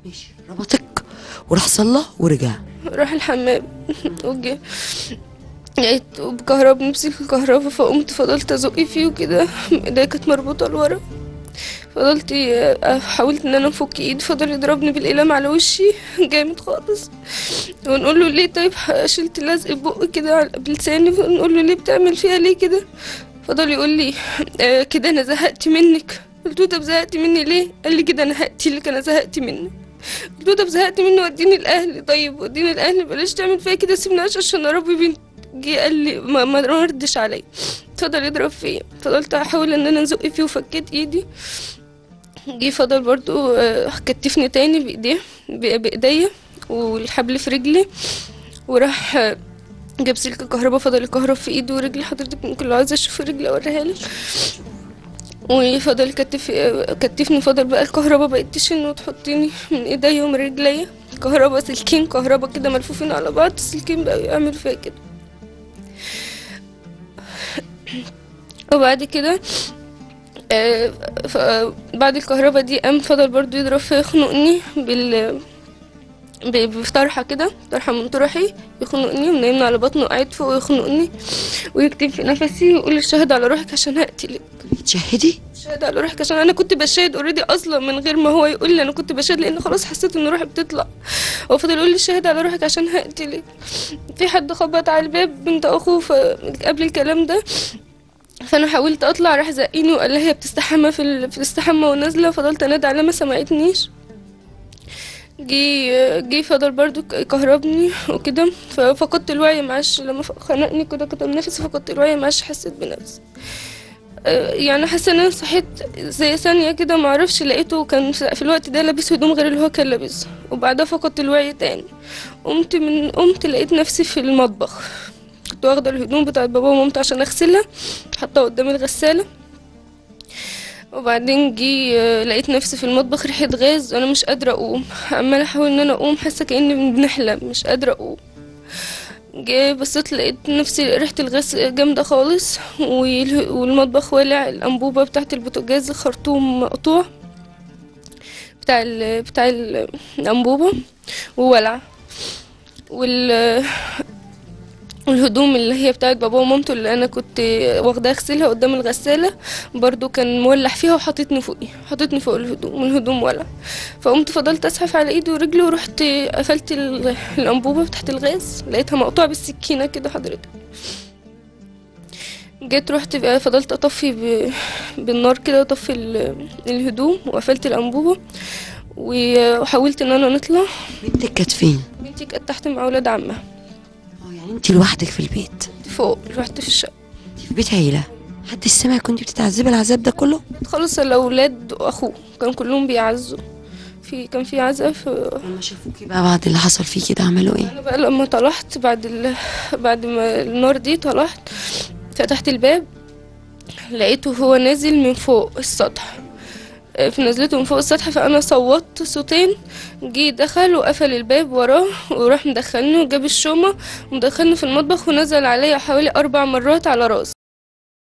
ماشي ربطك وراح صلى ورجع راح الحمام وجه لقيت بكهرب نفسي الكهرباء فقمت فضلت ازق فيه وكده ايديا كانت مربوطه لورا فضلت ي- حاولت ان انا افك ايدي فضل يضربني بالاقلام على وشي جامد خالص ونقول له ليه طيب شلت لزق بقي كده على- بلساني ونقول له ليه بتعمل فيها ليه كده فضل يقول لي آه كده انا زهقت منك قلت له طب زهقت مني ليه قال لي كده انا هقتلك انا زهقت منك قلت له طب زهقت منه وديني الاهل طيب وديني الاهل بلاش تعمل فيا كده سيبني أعيش عشان اربي بنت جه قال لي ما, ما ردش عليا فضل يضرب فيا فضلت احاول ان انا نزق فيه وفكيت ايدي جه فضل برضو آه، كتفني تاني بايديه ب- بايديا والحبل في رجلي وراح آه، جاب سلك الكهرباء فضل يكهرب في ايدي ورجلي حضرتك ممكن لو عايزه اشوف رجلي اوريها لك وفضل كتف كتفني فضل بقى الكهرباء بقت تشن وتحطني من ايديا ومن رجليا كهرباء سلكين كهرباء كده ملفوفين على بعض السلكين بقوا يعملوا فيا كده وبعد كده آه، ف- بعد الكهرباء دي قام فضل برضو يضرب فيا يخنقني بال ب- بطرحة كده طرحة من طرحي يخنقني ونايمني على بطنه وقاعد فوق ويخنقني ويكتب في نفسي ويقول لي شهد على روحك عشان هقتلك بتشهدي شهد على روحك عشان انا كنت بشهد اوريدي اصلا من غير ما هو يقول لي انا كنت بشهد لان خلاص حسيت ان روحي بتطلع هو فضل يقول لي شهد على روحك عشان هقتلك في حد خبط على الباب بنت اخوه ف- قبل الكلام ده فانا حاولت اطلع راح زقيني وقال لها هي بتستحمى في ال... بتستحمى ونازله فضلت انادي عليها ما سمعتنيش جه جه فضل برضو ك- كهربني وكده ففقدت الوعي معاش لما ف- خنقني كده كتم نفسي فقدت الوعي معاش حسيت بنفسي آه، يعني حاسه ان انا صحيت زي ثانيه كده معرفش لقيته كان في الوقت ده لابس هدوم غير اللي هو كان لابسها وبعدها فقدت الوعي تاني قمت من قمت لقيت نفسي في المطبخ كنت واخده الهدوم بتاعت بابا ومامتي عشان اغسلها حطها قدام الغساله وبعدين جي آه، لقيت نفسي في المطبخ ريحه غاز وانا مش قادره اقوم عماله احاول ان انا اقوم حاسه كاني بنحلم مش قادره اقوم جه بصيت لقيت نفسي ريحة الغاز جامدة خالص وال- والمطبخ والع الأنبوبة بتاعت البوتاجاز خرطوم مقطوع بتاع ال بتاع ال- الأنبوبة وولع وال والهدوم اللي هي بتاعت بابا ومامته اللي انا كنت واخداها اغسلها قدام الغساله برضو كان مولع فيها وحطيتني فوقي حطيتني فوق الهدوم والهدوم ولع فقمت فضلت اسحف على ايدي ورجلي ورحت قفلت ال- الانبوبه تحت الغاز لقيتها مقطوعه بالسكينه كده حضرتك جيت رحت بقى فضلت اطفي ب... بالنار كده اطفي ال- الهدوم وقفلت الانبوبه و- وحاولت ان انا نطلع بنتك كانت فين بنتي كانت تحت مع اولاد عمها اه يعني انت لوحدك في البيت فوق رحت في الشقه انت في بيت عيله حد سمع كنت بتتعذبي العذاب ده كله خلص الاولاد واخوه كان كلهم بيعزوا في كان في عزا ف لما شافوكي بقى بعد اللي حصل فيكي ده عملوا ايه انا بقى لما طلعت بعد ال... بعد ما النار دي طلعت فتحت الباب لقيته هو نازل من فوق السطح آه، في نزلته من فوق السطح فانا صوتت صوتين جه دخل وقفل الباب وراه وراح مدخلني وجاب الشومه ومدخلني في المطبخ ونزل عليا حوالي اربع مرات على راسي